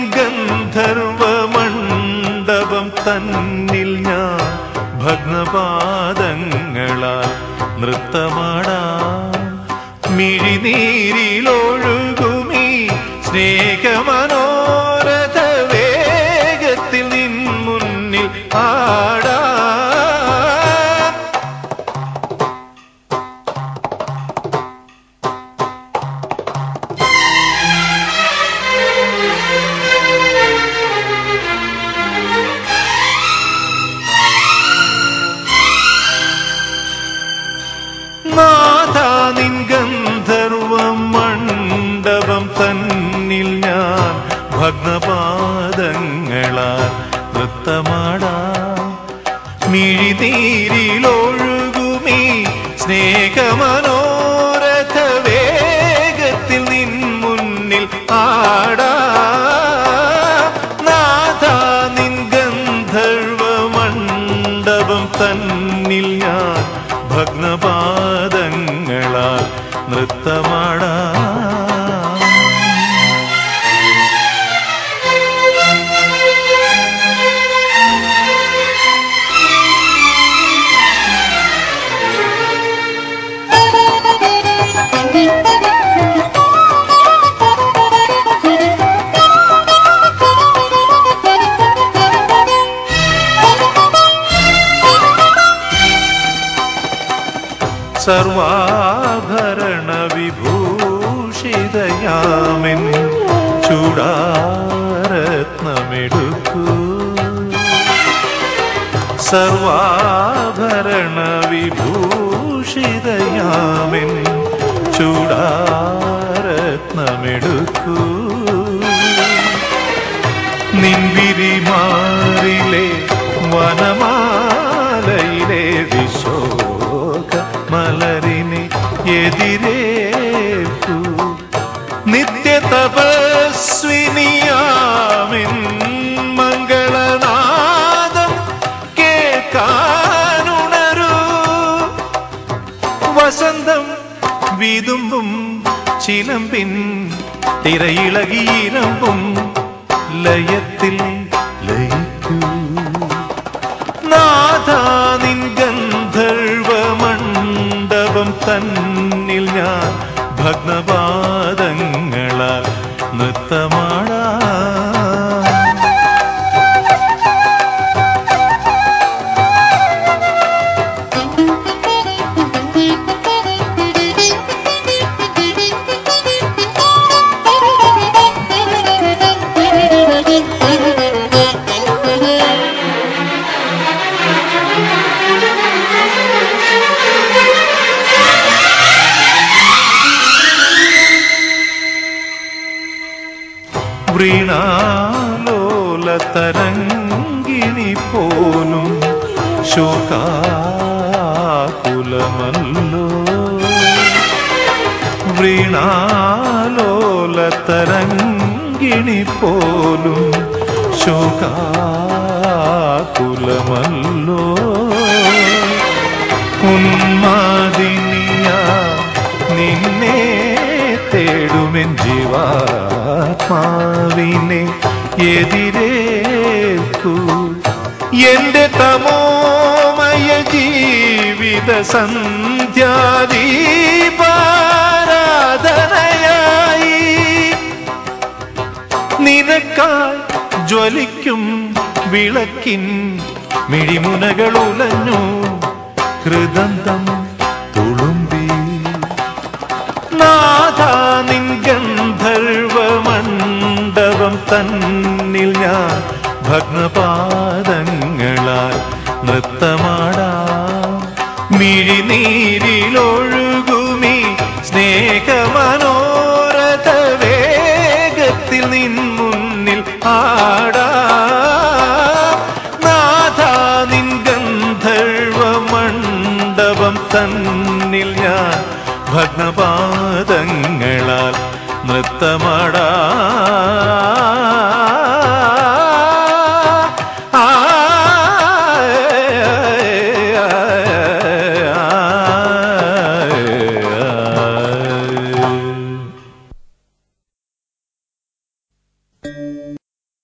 ഗന്ധർവ മണ്ഡപം തന്നിൽ ഞാൻ ഭഗ്നപാദങ്ങളാൽ നൃത്തമാടാം മിഴിനീരിലൊഴുകുമീ സ്നേഹമനോരഥ വേഗത്തിൽ നിൻ മുന്നിൽ ആടാം നാഥാ നിൻ ഗന്ധർവ മണ്ഡപം തന്നിൽ ഞാൻ ഭഗ്നപാദങ്ങളാൽ നൃത്തമാടാം മിഴിനീരിലൊഴുകുമീ സ്നേഹമനോരഥ വേഗത്തിൽ നിൻ മുന്നിൽ ആടാം നാഥാ നിൻ ഗന്ധർവ മണ്ഡപം തന്നിൽ ഞാൻ ഭഗ്നപാദങ്ങളാൽ നൃത്തമാടാം സർവാഭരണ വിഭൂഷിതയാമിൻ ചൂടാരത്നമെടുക്കൂ സർവാഭരണ വിഭൂഷിതയാമിൻ ചൂടാരത്നമെടുക്കൂ നിൻവിരിമാറിലെ വനമാലയിലെ വിശോക മലരിനെ എതിരേൽക്കൂ നിത്യ തപസ്വിനിയാമിൻ മംഗളനാദം കേൾക്കാനുണരൂ വസന്തം വിതുമ്പും ചിലമ്പിൻ തിരയിളകിയിരമ്പും ലയത്തിൽ ലയിക്കൂ നാഥാ നിൻ ഗന്ധർവ മണ്ഡപം തന്നിൽ ഞാൻ ഭഗ്നപാദങ്ങളാൽ നൃത്തമാടാം വൃണാലോല തരംഗിണി പോലും ശോകാകുലമല്ലോ വൃണാലോല തരംഗിണി പോലും ശോകാകുലമല്ലോ ഉന്മാദിനിയ നിന്നെ തേടുമെൻ ജീവാത്മാവിനെ എതിരേൽക്കൂ എന്റെ തമോമയ ജീവിത സന്ധ്യാദീപാരാധനയായി നിനക്കായി ജ്വലിക്കും വിളക്കിൻ മിഴിമുനകൾ ഉലഞ്ഞു ഹൃദന്തം തുളുമ്പി നാഥാ നിൻ ഗന്ധർവ മണ്ഡപം തന്നിൽ ഞാൻ ഭഗ്നപാദങ്ങളാൽ നൃത്തമാടാം മിഴിനീരിലൊഴുകുമീ സ്നേഹമനോരഥ വേഗത്തിൽ നിൻ മുന്നിൽ ആടാം നാഥാ നിൻ ഗന്ധർവ മണ്ഡപം തന്നിൽ ഞാൻ ഭഗ്നപാദങ്ങളാൽ നൃത്തമാടാം